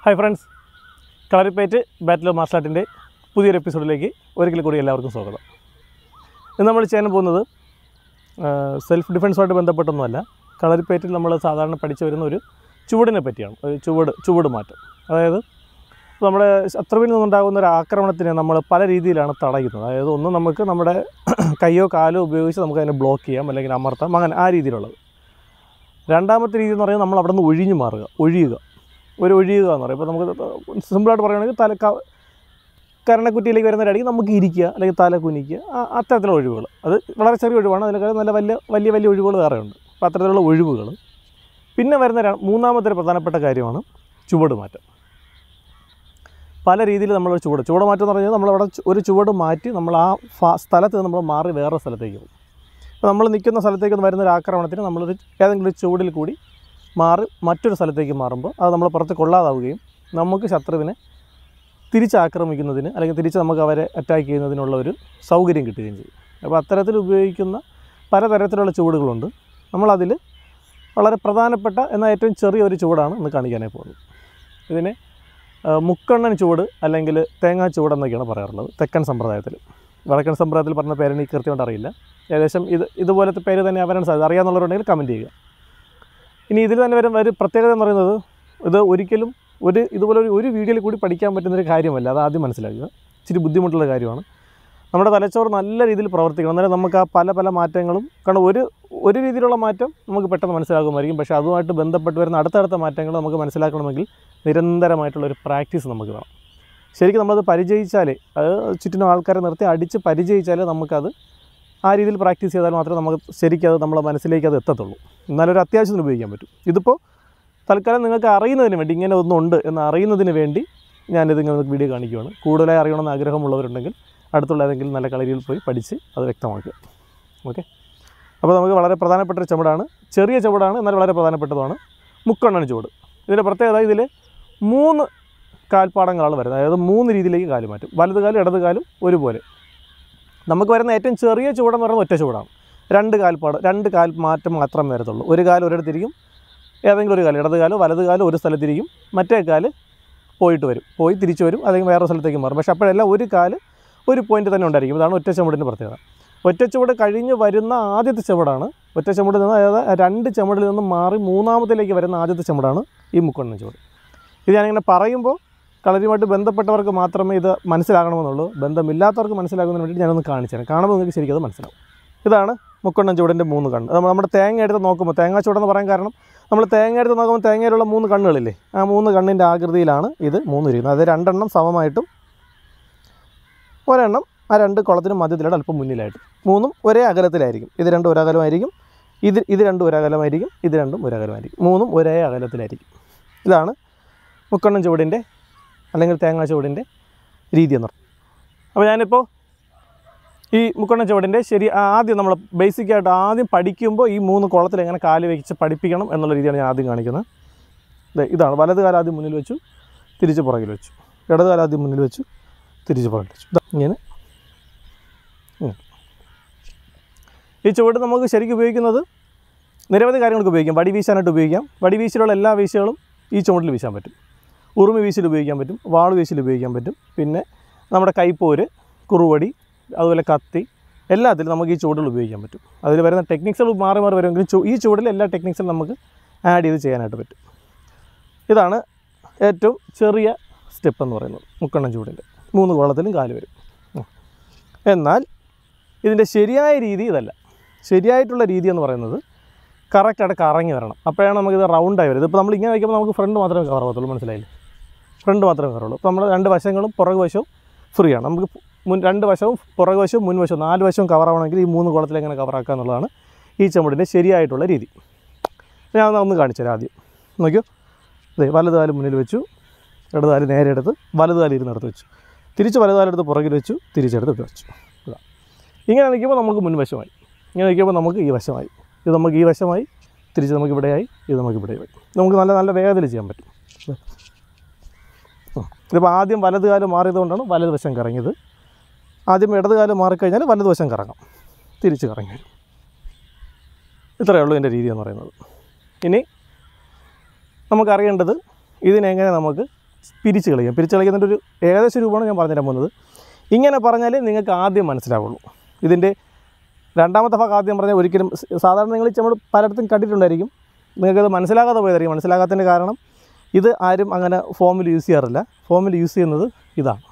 Hi friends കളരിപ്പേറ്റ് battle of martial ആർട്ടിൻ്റെ പുതിയൊരു എപ്പിസോഡിലേക്ക് ഒരിക്കൽ കൂടി എല്ലാവർക്കും സ്വാഗതം ഇന്ന് നമ്മൾ ചെയ്യാൻ പോകുന്നത് സെൽഫ് ഡിഫെൻസുമായിട്ട് ബന്ധപ്പെട്ടൊന്നുമല്ല കളരിപ്പേറ്റിൽ നമ്മൾ സാധാരണ പഠിച്ചു വരുന്ന ഒരു ചുവടിനെ പറ്റിയാണ് ഒരു ചുവട് ചുവട് മാറ്റം അതായത് നമ്മുടെ ശത്രുവിൽ നിന്നുണ്ടാകുന്ന ഒരു ആക്രമണത്തിനെ നമ്മൾ പല രീതിയിലാണ് തടയുന്നത് അതായത് ഒന്ന് നമുക്ക് നമ്മുടെ കയ്യോ കാലോ ഉപയോഗിച്ച് നമുക്ക് അതിനെ ബ്ലോക്ക് ചെയ്യാം അല്ലെങ്കിൽ അമർത്താം അങ്ങനെ ആ രീതിയിലുള്ളത് രണ്ടാമത്തെ രീതി എന്ന് പറയുന്നത് നമ്മൾ അവിടെ നിന്ന് ഒഴിഞ്ഞു മാറുക ഒഴിയുക ഒരു ഒഴിയുക എന്ന് പറയും ഇപ്പോൾ നമുക്ക് സിമ്പിളായിട്ട് പറയുകയാണെങ്കിൽ തല ക- കരണക്കുറ്റിയിലേക്ക് വരുന്നവരാണെങ്കിൽ നമുക്ക് ഇരിക്കുക അല്ലെങ്കിൽ തല കുനിക്കുക ആ- അത്തരത്തിലുള്ള ഒഴിവുകൾ അത് വളരെ ചെറിയ ഒഴിവാണ് അതിനേക്കാൾ നല്ല വലിയ വലിയ വലിയ ഒഴിവുകൾ വേറെ ഉണ്ട് അപ്പോൾ അത്തരത്തിലുള്ള ഒഴിവുകൾ പിന്നെ വരുന്ന ര- മൂന്നാമത്തെ ഒരു പ്രധാനപ്പെട്ട കാര്യമാണ് ചുവട് മാറ്റം പല രീതിയിൽ നമ്മൾ ചുവട് ചുവട് മാറ്റം എന്ന് പറഞ്ഞാൽ നമ്മളവിടെ ചു- ഒരു ചുവട് മാറ്റി നമ്മൾ ആ ഫ- സ്ഥലത്ത് നിന്ന് നമ്മൾ മാറി വേറെ സ്ഥലത്തേക്ക് പോകും അപ്പോൾ നമ്മൾ നിൽക്കുന്ന സ്ഥലത്തേക്ക് വരുന്ന ഒരു ആക്രമണത്തിന് നമ്മളൊരു ഏതെങ്കിലും ഒരു ചുവടിൽ കൂടി മാറി മറ്റൊരു സ്ഥലത്തേക്ക് മാറുമ്പോൾ അത് നമ്മൾ പുറത്ത് കൊള്ളാതാവുകയും നമുക്ക് ശത്രുവിനെ തിരിച്ചാക്രമിക്കുന്നതിന് അല്ലെങ്കിൽ തിരിച്ച് നമുക്ക് അവരെ അറ്റാക്ക് ചെയ്യുന്നതിനുള്ള ഒരു സൗകര്യം കിട്ടുകയും ചെയ്യും അപ്പോൾ അത്തരത്തിൽ ഉപയോഗിക്കുന്ന പലതരത്തിലുള്ള ചുവടുകളുണ്ട് നമ്മളതിൽ വളരെ പ്രധാനപ്പെട്ട എന്നാൽ ഏറ്റവും ചെറിയ ഒരു ചുവടാണ് ഇന്ന് കാണിക്കാനായി പോകുന്നത് ഇതിനെ ആ, മുക്കണ്ണൻ ചുവട് അല്ലെങ്കിൽ തേങ്ങാ ചുവട് എന്നൊക്കെയാണ് പറയാറുള്ളത് തെക്കൻ സമ്പ്രദായത്തിൽ വടക്കൻ സമ്പ്രദായത്തിൽ പറഞ്ഞ പേര് എനിക്ക് കൃത്യമായിട്ട് അറിയില്ല ഏകദേശം ഇത് ഇതുപോലത്തെ പേര് തന്നെ വരാൻ സാധ്യത അറിയാമെന്നുള്ളവരുണ്ടെങ്കിൽ കമൻറ്റ് ചെയ്യുക ഇനി ഇതിൽ തന്നെ വരുന്ന ഒരു പ്രത്യേകത എന്ന് പറയുന്നത് ഇത് ഒരിക്കലും ഒരു ഇതുപോലെ ഒരു ഒരു വീഡിയോയിൽ കൂടി പഠിക്കാൻ പറ്റുന്നൊരു കാര്യമല്ല അത് ആദ്യം മനസ്സിലാക്കുക ഇച്ചിരി ബുദ്ധിമുട്ടുള്ള കാര്യമാണ് നമ്മുടെ തലച്ചോറ് നല്ല രീതിയിൽ പ്രവർത്തിക്കണം അന്നേരം നമുക്ക് ആ പല പല മാറ്റങ്ങളും കാരണം ഒരു ഒരു രീതിയിലുള്ള മാറ്റം നമുക്ക് പെട്ടെന്ന് മനസ്സിലാകുമായിരിക്കും പക്ഷേ അതുമായിട്ട് ബന്ധപ്പെട്ട് വരുന്ന അടുത്തടുത്ത മാറ്റങ്ങൾ നമുക്ക് മനസ്സിലാക്കണമെങ്കിൽ നിരന്തരമായിട്ടുള്ള ഒരു പ്രാക്ടീസ് നമുക്ക് വേണം ശരിക്കും നമ്മളത് പരിചയിച്ചാലേ അത് ചുറ്റിനും ആൾക്കാരെ നിർത്തി അടിച്ച് പരിചയിച്ചാലേ നമുക്കത് ആ രീതിയിൽ പ്രാക്ടീസ് ചെയ്താൽ മാത്രമേ നമുക്ക് ശരിക്കും അത് നമ്മളെ മനസ്സിലേക്ക് അത് എത്തത്തുള്ളൂ എന്നാലും ഒരു അത്യാവശ്യത്തിന് ഉപയോഗിക്കാൻ പറ്റും ഇതിപ്പോൾ തൽക്കാലം നിങ്ങൾക്ക് അറിയുന്നതിന് വേണ്ടി ഇങ്ങനെ ഒന്നുണ്ട് എന്ന് അറിയുന്നതിന് വേണ്ടി ഞാനിത് ഇങ്ങനെ വീഡിയോ കാണിക്കുകയാണ് കൂടുതലായി അറിയണമെന്ന് ആഗ്രഹമുള്ളവരുണ്ടെങ്കിൽ അടുത്തുള്ള ഏതെങ്കിലും നല്ല കളരിയിൽ പോയി പഠിച്ച് അത് വ്യക്തമാക്കുക ഓക്കെ അപ്പോൾ നമുക്ക് വളരെ പ്രധാനപ്പെട്ട ഒരു ചുവടാണ് ചെറിയ ചുവടാണ് എന്നാൽ വളരെ പ്രധാനപ്പെട്ടതുമാണ് മുക്കണ്ണൻ ചുവട് ഇതിൻ്റെ പ്രത്യേകത ഇതിൽ മൂന്ന് കാൽപ്പാടങ്ങളാണ് വരുന്നത് അതായത് മൂന്ന് രീതിയിലേക്ക് കാല് മാറ്റും വലത് കാലും ഇടത് കാലും ഒരുപോലെ നമുക്ക് വരുന്ന ഏറ്റവും ചെറിയ ചുവടെന്ന് പറയുന്നത് ഒറ്റ ചുവടാണ് രണ്ട് കാൽപ്പാട് രണ്ട് കാൽ മാറ്റം മാത്രമേ വരത്തുള്ളൂ ഒരു കാല് ഒരിടത്തിരിക്കും ഏതെങ്കിലും ഒരു കാല് ഇടത് കാലോ വലത് കാലോ ഒരു സ്ഥലത്തിരിക്കും മറ്റേ കാല് പോയിട്ട് വരും പോയി തിരിച്ചു വരും അല്ലെങ്കിൽ വേറെ സ്ഥലത്തേക്ക് മാറും പക്ഷേ അപ്പോഴെല്ലാം ഒരു കാല് ഒരു പോയിന്റ് തന്നെ ഉണ്ടായിരിക്കും ഇതാണ് ഒറ്റ ചുവടിൻ്റെ പ്രത്യേകത ഒറ്റ ചുവട് കഴിഞ്ഞ് വരുന്ന ആദ്യത്തെ ചുവടാണ് ഒറ്റ ചുവടിൽ നിന്ന് അതായത് രണ്ട് ചുവടിൽ നിന്ന് മാറി മൂന്നാമത്തിലേക്ക് വരുന്ന ആദ്യത്തെ ചുവടാണ് ഈ മുക്കൊണ്ണൻ ചുവട് ഇത് ഞാനിങ്ങനെ പറയുമ്പോൾ കളരിയുമായിട്ട് ബന്ധപ്പെട്ടവർക്ക് മാത്രമേ ഇത് മനസ്സിലാകണമെന്നുള്ളൂ ബന്ധമില്ലാത്തവർക്ക് മനസ്സിലാകുന്നതിന് വേണ്ടി ഞാനൊന്ന് കാണിച്ചു തരാം കാണുമ്പോൾ നിങ്ങൾക്ക് ശരിക്കും അത് മനസ്സിലാവും ഇതാണ് മുക്കൊണ്ണൻ ചുവടിൻ്റെ മൂന്ന് കണ്ണ് നമ്മൾ നമ്മുടെ തേങ്ങ എടുത്ത് നോക്കുമ്പോൾ തേങ്ങ ചുവടെന്ന് പറയാൻ കാരണം നമ്മൾ തേങ്ങ എടുത്ത് നോക്കുമ്പോൾ തേങ്ങയിലുള്ള മൂന്ന് കണ്ണുകളില്ലേ ആ മൂന്ന് കണ്ണിൻ്റെ ആകൃതിയിലാണ് ഇത് മൂന്ന് ഇരിക്കുന്നത് അത് രണ്ടെണ്ണം സമമായിട്ടും ഒരെണ്ണം ആ രണ്ട് കുളത്തിനും മധ്യത്തിലാണ് അല്പം മുന്നിലായിട്ട് മൂന്നും ഒരേ അകലത്തിലായിരിക്കും ഇത് രണ്ടും ഒരകലമായിരിക്കും ഇത് ഇത് രണ്ടും ഒരകലമായിരിക്കും ഇത് രണ്ടും ഒരകലമായിരിക്കും മൂന്നും ഒരേ അകലത്തിലായിരിക്കും ഇതാണ് മുക്കണ്ണൻ ചുവടിൻ്റെ അല്ലെങ്കിൽ തേങ്ങാ ചുവടിൻ്റെ രീതി എന്ന് പറയുന്നത് അപ്പോൾ ഞാനിപ്പോൾ ഈ മുക്കണ്ണൻ ചുവടിൻ്റെ ശരി ആദ്യം നമ്മൾ ബേസിക്കായിട്ട് ആദ്യം പഠിക്കുമ്പോൾ ഈ മൂന്ന് കുളത്തിൽ എങ്ങനെ കാല് വെച്ച് പഠിപ്പിക്കണം എന്നുള്ള രീതിയാണ് ഞാൻ ആദ്യം കാണിക്കുന്നത് ദേ ഇതാണ് വലത് കാലം ആദ്യം മുന്നിൽ വെച്ചു തിരിച്ച് പുറകിൽ വെച്ചു ഇടത് കാലം ആദ്യം മുന്നിൽ വെച്ചു തിരിച്ച് പുറകിൽ വെച്ചു ദാ ഇങ്ങനെ ഉം. ഈ ചുവട് നമുക്ക് ശരിക്കും ഉപയോഗിക്കുന്നത് നിരവധി കാര്യങ്ങൾക്ക് ഉപയോഗിക്കാം വടി വീശാനായിട്ട് ഉപയോഗിക്കാം വടി വീശിലുള്ള എല്ലാ വീശുകളും ഈ ചുവട്ടിൽ വീശാൻ പറ്റും ഉറുമി വീശിൽ ഉപയോഗിക്കാൻ പറ്റും വാൾ വീശിൽ ഉപയോഗിക്കാൻ പറ്റും പിന്നെ നമ്മുടെ കൈപ്പോര് കുറുവടി അതുപോലെ കത്തി എല്ലാത്തിലും നമുക്ക് ഈ ചുവടുകൾ ഉപയോഗിക്കാൻ പറ്റും അതിൽ വരുന്ന ടെക്നിക്സുകൾ മാറി മാറി വരുമെങ്കിലും ചു- ഈ ചുവടിൽ എല്ലാ ടെക്നിക്സും നമുക്ക് ആഡ് ചെയ്ത് ചെയ്യാനായിട്ട് പറ്റും ഇതാണ് ഏറ്റവും ചെറിയ സ്റ്റെപ്പ് എന്ന് പറയുന്നത് മുക്കണ്ണൻ ചൂടിൻ്റെ മൂന്ന് കോളത്തിലും കാല് വരും ഉം. എന്നാൽ ഇതിൻ്റെ ശരിയായ രീതി ഇതല്ല ശരിയായിട്ടുള്ള രീതി എന്ന് പറയുന്നത് കറക്റ്റായിട്ട് കറങ്ങി വരണം അപ്പോഴാണ് നമുക്കിത് റൗണ്ടായി വരുന്നത് ഇപ്പോൾ നമ്മൾ ഇങ്ങനെ വയ്ക്കുമ്പോൾ നമുക്ക് ഫ്രണ്ട് മാത്രമേ കവർ ആവത്തുള്ളൂ മനസ്സിലായില്ലേ ഫ്രണ്ട് മാത്രമേ കവറുള്ളൂ അപ്പോൾ നമ്മൾ രണ്ട് വശങ്ങളും പുറകു വശവും ഫ്രീ ആണ് നമുക്ക് മുൻ രണ്ട് വശവും പുറകു വശവും മുൻവശവും നാല് വശവും കവർ ആവണമെങ്കിൽ ഈ മൂന്ന് കുളത്തിൽ എങ്ങനെ കവറാക്കുക എന്നുള്ളതാണ് ഈ ചുമടിൻ്റെ ശരിയായിട്ടുള്ള രീതി ഞാൻ ഒന്ന് ഒന്ന് കാണിച്ചു തരാം ആദ്യം നോക്കിയോ അതെ വലത് കാല് മുന്നിൽ വെച്ചു ഇടത് കാല് നേരെ എടുത്ത് വലത് കാല് ഇരുന്നിടത്ത് വെച്ചു തിരിച്ച് വലത് കാലെടുത്ത് പുറകിൽ വെച്ചു തിരിച്ചെടുത്ത് ഇവിടെ വെച്ചു ഇതാ ഇങ്ങനെ നിൽക്കുമ്പോൾ നമുക്ക് മുൻവശമായി ഇങ്ങനെ നിൽക്കുമ്പോൾ നമുക്ക് ഈ വശമായി ഇത് നമുക്ക് ഈ വശമായി തിരിച്ച് നമുക്ക് ഇവിടെയായി ഇത് നമുക്ക് ഇവിടെയായി നമുക്ക് നല്ല നല്ല വേഗത്തിൽ ചെയ്യാൻ പറ്റും ഇത്. ഉം. ഇതിപ്പോൾ ആദ്യം വലത് കാലം മാറിയത് കൊണ്ടാണ് വലത് വശം കറങ്ങിയത് ആദ്യം ഇടത് കാലം മാറിക്കഴിഞ്ഞാൽ വലത് വശം കറങ്ങാം തിരിച്ച് കറങ്ങി വരും ഇത്രയേ ഉള്ളൂ ഇതിൻ്റെ രീതി എന്ന് പറയുന്നത് ഇനി നമുക്കറിയേണ്ടത് ഇതിനെങ്ങനെ നമുക്ക് പിരിച്ച് കളിക്കാം പിരിച്ച് കളിക്കുന്നതിൻ്റെ ഒരു ഏകദേശ രൂപമാണ് ഞാൻ പറഞ്ഞുതരാൻ പോകുന്നത് ഇങ്ങനെ പറഞ്ഞാലേ നിങ്ങൾക്ക് ആദ്യം മനസ്സിലാവുള്ളൂ ഇതിൻ്റെ രണ്ടാമത്തെ ഭാഗം ആദ്യം പറഞ്ഞാൽ ഒരിക്കലും സ- സാധാരണ നിങ്ങൾ നമ്മൾ പലയിടത്തും കണ്ടിട്ടുണ്ടായിരിക്കും നിങ്ങൾക്കത് മനസ്സിലാകാതെ പോയതായിരിക്കും മനസ്സിലാകാത്തതിൻ്റെ കാരണം ഇത് ആരും അങ്ങനെ ഫോമിൽ യൂസ് ചെയ്യാറില്ല ഫോമിൽ യൂസ് ചെയ്യുന്നത് ഇതാണ്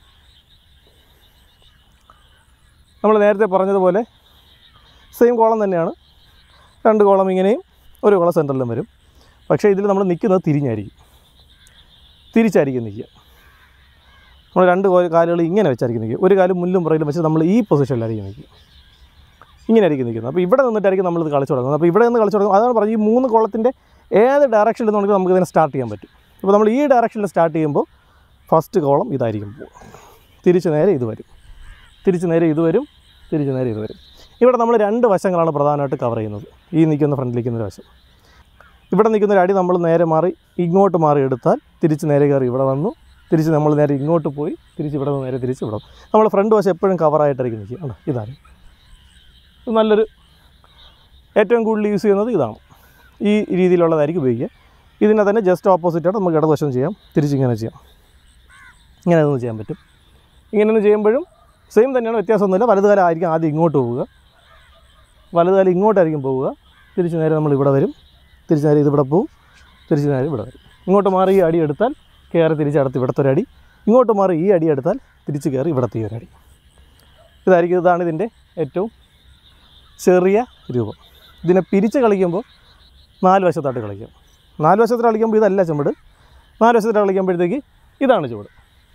നമ്മൾ നേരത്തെ പറഞ്ഞതുപോലെ സെയിം കോളം തന്നെയാണ് രണ്ട് കോളം ഇങ്ങനെയും ഒരു കോളം സെൻറ്ററിലും വരും പക്ഷേ ഇതിൽ നമ്മൾ നിൽക്കുന്നത് തിരിഞ്ഞായിരിക്കും തിരിച്ചായിരിക്കും നിൽക്കുക നമ്മൾ രണ്ട് കോ- കാലുകൾ ഇങ്ങനെ വെച്ചായിരിക്കും നിൽക്കുക ഒരു കാലും മുല്ലും പുറകിലും വെച്ച് നമ്മൾ ഈ പൊസിഷനിലായിരിക്കും നിൽക്കുക ഇങ്ങനെ ആയിരിക്കും നിൽക്കുന്നത് അപ്പോൾ ഇവിടെ നിന്നിട്ടായിരിക്കും നമ്മളിത് കളിച്ചു തുടങ്ങുന്നത് അപ്പോൾ ഇവിടെ നിന്ന് കളിച്ചു തുടങ്ങും അതാണ് പറഞ്ഞത് ഈ മൂന്ന് കോളത്തിൻ്റെ ഏത് ഡയറക്ഷനിൽ നിന്നുണ്ടെങ്കിൽ നമുക്ക് ഇതിനെ സ്റ്റാർട്ട് ചെയ്യാൻ പറ്റും ഇപ്പോൾ നമ്മൾ ഈ ഡയറക്ഷനിൽ സ്റ്റാർട്ട് ചെയ്യുമ്പോൾ ഫസ്റ്റ് കോളം ഇതായിരിക്കും പോകുക തിരിച്ച് നേരെ ഇത് വരും തിരിച്ച് നേരെ ഇത് വരും തിരിച്ച് നേരെ ഇത് വരും ഇവിടെ നമ്മൾ രണ്ട് വശങ്ങളാണ് പ്രധാനമായിട്ട് കവർ ചെയ്യുന്നത് ഈ നിൽക്കുന്ന ഫ്രണ്ടിൽ നിൽക്കുന്ന ഒരു വശം ഇവിടെ നിൽക്കുന്ന ഒരു അടി നമ്മൾ നേരെ മാറി ഇങ്ങോട്ട് മാറി എടുത്താൽ തിരിച്ച് നേരെ കയറി ഇവിടെ വന്നു തിരിച്ച് നമ്മൾ നേരെ ഇങ്ങോട്ട് പോയി തിരിച്ച് ഇവിടെ നിന്ന് നേരെ തിരിച്ച് ഇവിടെ നമ്മൾ ഫ്രണ്ട് വശം എപ്പോഴും കവറായിട്ടായിരിക്കും നിൽക്കുക കണ്ടോ ഇതാണ് ഇത് നല്ലൊരു ഏറ്റവും കൂടുതൽ യൂസ് ചെയ്യുന്നത് ഇതാണ് ഈ രീതിയിലുള്ളതായിരിക്കും ഉപയോഗിക്കുക ഇതിനെ തന്നെ ജസ്റ്റ് ഓപ്പോസിറ്റായിട്ട് നമുക്ക് ഇടതുവശം ചെയ്യാം തിരിച്ചിങ്ങനെ ചെയ്യാം ഇങ്ങനെ ഒന്ന് ചെയ്യാൻ പറ്റും ഇങ്ങനെ ഒന്ന് ചെയ്യുമ്പോഴും സെയിം തന്നെയാണ് വ്യത്യാസമൊന്നുമില്ല വലതുകാലം ആയിരിക്കും ആദ്യം ഇങ്ങോട്ട് പോവുക വലതുകാലം ഇങ്ങോട്ടായിരിക്കും പോവുക തിരിച്ച് നേരെ നമ്മൾ ഇവിടെ വരും തിരിച്ച് നേരെ ഇതിവിടെ പോവും തിരിച്ച് നേരെ ഇവിടെ വരും ഇങ്ങോട്ട് മാറി ഈ അടി എടുത്താൽ കയറി തിരിച്ച് അടുത്ത് ഇവിടുത്തെ ഒരു അടി ഇങ്ങോട്ട് മാറി ഈ അടി എടുത്താൽ തിരിച്ച് കയറി ഇവിടുത്തെ ഈ ഒരു അടി ഇതായിരിക്കും ഇതാണ് ഇതിൻ്റെ ഏറ്റവും ചെറിയ രൂപം ഇതിനെ പിരിച്ച് കളിക്കുമ്പോൾ നാല് വശത്തായിട്ട് കളിക്കാം നാല് വശത്ത് കളിക്കുമ്പോൾ ഇതല്ല ചുമട് നാല് വശത്ത് കളിക്കുമ്പോഴത്തേക്ക് ഇതാണ് ചുവട്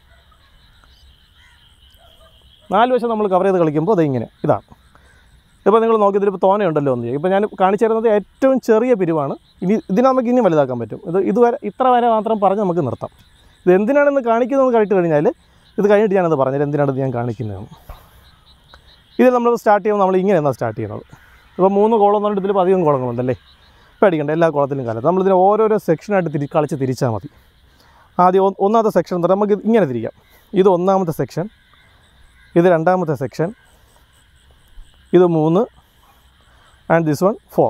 നാല് വശം നമ്മൾ കവർ ചെയ്ത് കളിക്കുമ്പോൾ അത് ഇങ്ങനെ ഇതാണ് ഇപ്പോൾ നിങ്ങൾ നോക്കി ഇതിലിപ്പോൾ തോനെയുണ്ടല്ലോ എന്ന് ഇപ്പോൾ ഞാൻ കാണിച്ചു തരുന്നത് ഏറ്റവും ചെറിയ പിരിവാണ് ഇനി ഇതിനെ നമുക്ക് ഇനി വലുതാക്കാൻ പറ്റും ഇത് ഇതുവരെ ഇത്ര വരെ മാത്രം പറഞ്ഞ് നമുക്ക് നിർത്താം ഇത് എന്തിനാണെന്ന് കാണിക്കുന്നതെന്ന് കഴിഞ്ഞിട്ട് കഴിഞ്ഞാൽ ഇത് കഴിഞ്ഞിട്ട് ഞാനത് പറഞ്ഞത് എന്തിനാണെന്ന് ഞാൻ കാണിക്കുന്നതെന്ന് ഇത് നമ്മൾ സ്റ്റാർട്ട് ചെയ്യുമ്പോൾ നമ്മൾ ഇങ്ങനെയാണ് സ്റ്റാർട്ട് ചെയ്യുന്നത് ഇപ്പോൾ മൂന്ന് കോളം എന്ന് പറഞ്ഞിട്ട് ഇതിൽ ഇപ്പോൾ അധികം കോളങ്ങളുണ്ടല്ലേ പേടിക്കണ്ട എല്ലാ കോളത്തിലും കാലത്ത് നമ്മളിതിനെ ഓരോരോ സെക്ഷനായിട്ട് തിരി കളിച്ച് തിരിച്ചാൽ മതി ആദ്യം ഒന്ന് ഒന്നാമത്തെ സെക്ഷൻ എന്ന് പറഞ്ഞാൽ നമുക്ക് ഇത് ഇങ്ങനെ തിരിക്കാം ഇത് ഒന്നാമത്തെ സെക്ഷൻ ഇത് രണ്ടാമത്തെ സെക്ഷൻ ഇത് മൂന്ന് and this one four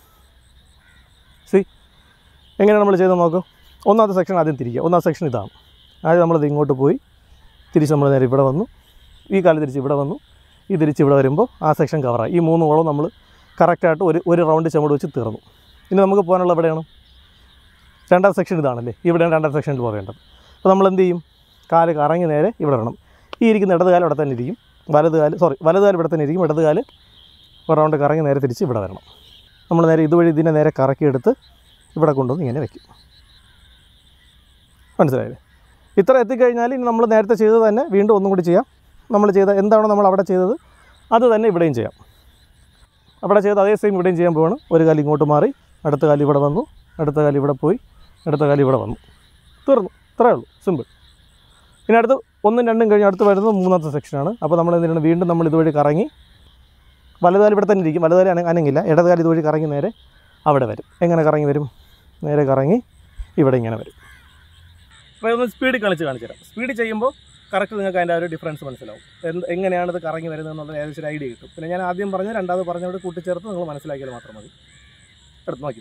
C എങ്ങനെയാണ് നമ്മൾ ചെയ്ത് നോക്കൂ ഒന്നാമത്തെ സെക്ഷൻ ആദ്യം തിരിക്കുക ഒന്നാമത്തെ സെക്ഷൻ ഇതാണ് ആദ്യം നമ്മളത് ഇങ്ങോട്ട് പോയി തിരിച്ച് നമ്മൾ നേരെ ഇവിടെ വന്നു ഈ കാലം തിരിച്ച് ഇവിടെ വന്നു ഈ തിരിച്ച് ഇവിടെ വരുമ്പോൾ ആ സെക്ഷൻ കവറായി ഈ മൂന്ന് കോളം നമ്മൾ കറക്റ്റായിട്ട് ഒരു ഒരു റൗണ്ട് ചുമട് വെച്ച് തീർന്നു ഇനി നമുക്ക് പോകാനുള്ള എവിടെയാണ് രണ്ടാം സെക്ഷൻ ഇതാണല്ലേ ഇവിടെയാണ് രണ്ടാം സെക്ഷനിൽ പോകേണ്ടത് അപ്പോൾ നമ്മൾ എന്ത് ചെയ്യും കാല് കറങ്ങി നേരെ ഇവിടെ ഇടണം ഈ ഇരിക്കുന്ന ഇടത് കാലം ഇവിടെ തന്നെ ഇരിക്കും വലത് കാല് സോറി വലത് കാലം ഇവിടെ തന്നെ ഇരിക്കും ഇടത് കാല് ഒരു റൗണ്ട് കറങ്ങി നേരെ തിരിച്ച് ഇവിടെ വരണം നമ്മൾ നേരെ ഇതുവഴി ഇതിനെ നേരെ കറക്കിയെടുത്ത് ഇവിടെ കൊണ്ടുവന്ന് ഇങ്ങനെ വെക്കും മനസ്സിലായില്ലേ ഇത്ര എത്തിക്കഴിഞ്ഞാൽ ഇനി നമ്മൾ നേരത്തെ ചെയ്തത് തന്നെ വീണ്ടും ഒന്നും കൂടി ചെയ്യാം നമ്മൾ ചെയ്ത എന്താണോ നമ്മൾ അവിടെ ചെയ്തത് അത് തന്നെ ഇവിടെയും ചെയ്യാം അവിടെ ചെയ്ത് അതേ സെയിം ഇവിടെയും ചെയ്യാൻ പോവാണ് ഒരു കാലം ഇങ്ങോട്ട് മാറി അടുത്ത കാലം ഇവിടെ വന്നു അടുത്ത കാലം ഇവിടെ പോയി അടുത്ത കാലം ഇവിടെ വന്നു തീർന്നു ഇത്രയേ ഉള്ളൂ സിമ്പിൾ ഇനി അടുത്ത് ഒന്നും രണ്ടും കഴിഞ്ഞ് അടുത്ത് വരുന്നത് മൂന്നാമത്തെ സെക്ഷനാണ് അപ്പോൾ നമ്മൾ എന്തിനാണ് വീണ്ടും നമ്മൾ ഇതുവഴി കറങ്ങി വലതുകാലം ഇവിടെ തന്നെ ഇരിക്കും വലതുകാലം അന അനങ്ങില്ല ഇടതുകാലം ഇതുവഴി കറങ്ങി നേരെ അവിടെ വരും എങ്ങനെ കറങ്ങി വരും നേരെ കറങ്ങി ഇവിടെ ഇങ്ങനെ വരും അപ്പോൾ ഒന്ന് സ്പീഡിൽ കളിച്ച് കാണിച്ചു തരാം സ്പീഡിൽ ചെയ്യുമ്പോൾ കറക്റ്റ് നിങ്ങൾക്ക് അതിൻ്റെ ആ ഒരു ഡിഫറൻസ് മനസ്സിലാവും എന്ത് എങ്ങനെയാണ് ഇത് കറങ്ങി വരുന്നത് എന്നുള്ള ഏകദേശം ഒരു ഐഡിയ കിട്ടും പിന്നെ ഞാൻ ആദ്യം പറഞ്ഞ രണ്ടാമത് പറഞ്ഞോട് കൂട്ടിച്ചേർത്ത് നിങ്ങൾ മനസ്സിലാക്കിയാൽ മാത്രം മതി എടുത്ത് നോക്കി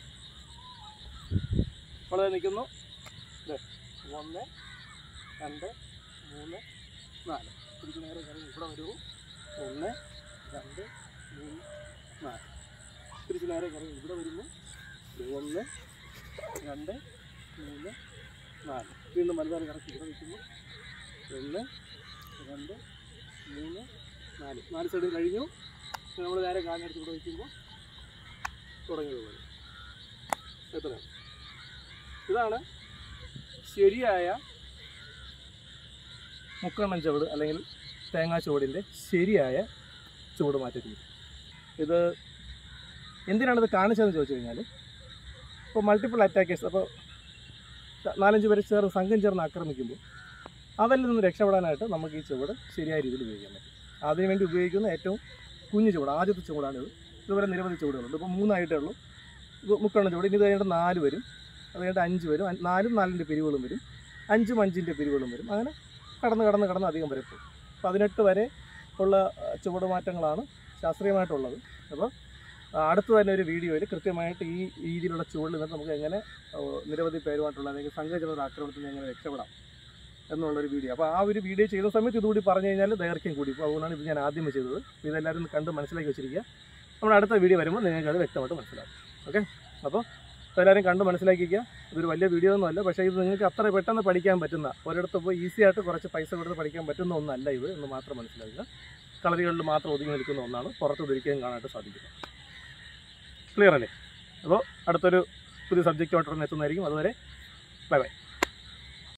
നമ്മൾ നിൽക്കുന്നു ഇത് ഒന്ന് രണ്ട് മൂന്ന് നാല് തിരിച്ച് നേരെ കറങ്ങി ഇവിടെ വരൂ ഒന്ന് രണ്ട് മൂന്ന് നാല് തിരിച്ച് നേരെ കറങ്ങി ഇവിടെ വരുന്നു ഇത് ഒന്ന് രണ്ട് മൂന്ന് നാല് വീണ്ടും വലുതാറ് കറക്റ്റ് ഇവിടെ നിൽക്കുന്നു ഒന്ന് രണ്ട് മൂന്ന് നാല് നാല് സൈഡ് കഴിഞ്ഞു നമ്മൾ നേരെ കാലെടുത്ത് ഇവിടെ വയ്ക്കുമ്പോൾ തുടങ്ങിയത് പോലെ എത്ര ഇതാണ് ശരിയായ മുക്കണ്ണൻ ചുവട് അല്ലെങ്കിൽ തേങ്ങാ ചുവടിൻ്റെ ശരിയായ ചുവട് മാറ്റ രീതി ഇത് എന്തിനാണ് ഇത് കാണിച്ചതെന്ന് ചോദിച്ചു കഴിഞ്ഞാൽ ഇപ്പോൾ മൾട്ടിപ്പിൾ അറ്റാക്കേഴ്സ് അപ്പോൾ നാലഞ്ച് പേര് ചേർന്ന് സംഘം ചേർന്ന് ആക്രമിക്കുമ്പോൾ അവരിൽ നിന്ന് രക്ഷപ്പെടാനായിട്ട് നമുക്ക് ഈ ചുവട് ശരിയായ രീതിയിൽ ഉപയോഗിക്കാൻ പറ്റും അതിനുവേണ്ടി ഉപയോഗിക്കുന്ന ഏറ്റവും കുഞ്ഞു ചുവട് ആദ്യത്തെ ചുവടാണിത് ഇതുവരെ നിരവധി ചുവടുകളുണ്ട് ഇപ്പോൾ മൂന്നായിട്ടേ ഉള്ളൂ ഇത് മുക്കെണ്ണം ചുവട് ഇനി ഇത് കഴിഞ്ഞിട്ട് നാല് വരും അത് കഴിഞ്ഞിട്ട് അഞ്ച് വരും അഞ്ച് നാലും നാലിൻ്റെ പിരിവുകളും വരും അഞ്ചും അഞ്ചിൻ്റെ പിരിവുകളും വരും അങ്ങനെ കടന്ന് കടന്ന് കടന്ന് അധികം വരെ പോകും പതിനെട്ട് വരെ ഉള്ള ആ, ചുവട് മാറ്റങ്ങളാണ് ശാസ്ത്രീയമായിട്ടുള്ളത് അപ്പോൾ ആ, അടുത്ത് തന്നെ ഒരു വീഡിയോയിൽ കൃത്യമായിട്ട് ഈ രീതിയിലുള്ള ചൂടിൽ നിന്നിട്ട് നമുക്ക് എങ്ങനെ ആ, നിരവധി പേരുമായിട്ടുള്ള അല്ലെങ്കിൽ സംഘചിത ആക്രമണത്തിൽ നിന്ന് എങ്ങനെ രക്ഷപ്പെടാം എന്നുള്ളൊരു വീഡിയോ അപ്പോൾ ആ ഒരു വീഡിയോ ചെയ്ത സമയത്ത് ഇതുകൂടി പറഞ്ഞു കഴിഞ്ഞാൽ ദൈർഘ്യം കൂടി അപ്പോൾ അതുകൊണ്ടാണ് ഇത് ഞാൻ ആദ്യമേ ചെയ്തത് അപ്പോൾ ഇതെല്ലാവരും ഒന്ന് കണ്ട് മനസ്സിലാക്കി വെച്ചിരിക്കുക നമ്മുടെ അടുത്ത വീഡിയോ വരുമ്പോൾ നിങ്ങൾക്ക് അത് വ്യക്തമായിട്ട് മനസ്സിലാവും ഓക്കെ അപ്പോൾ എല്ലാവരും കണ്ട് മനസ്സിലാക്കിക്കുക ഇതൊരു വലിയ വീഡിയോ ഒന്നുമല്ല പക്ഷേ ഇത് നിങ്ങൾക്ക് അത്ര പെട്ടെന്ന് പഠിക്കാൻ പറ്റുന്ന ഒരിടത്ത് പോയി ഈസി ആയിട്ട് കുറച്ച് പൈസ കൊടുത്ത് പഠിക്കാൻ പറ്റുന്ന ഒന്നല്ല ഇത് എന്ന് മാത്രം മനസ്സിലാക്കുക കളരികളിൽ മാത്രം ഒതുങ്ങി നിൽക്കുന്ന ഒന്നാണ് പുറത്ത് ഒരിക്കലും കാണാനായിട്ട് സാധിക്കില്ല ക്ലിയർ അല്ലേ അപ്പോൾ അടുത്തൊരു പുതിയ സബ്ജക്റ്റുമായിട്ട് എത്തുന്നതായിരിക്കും അതുവരെ ബൈ ബൈ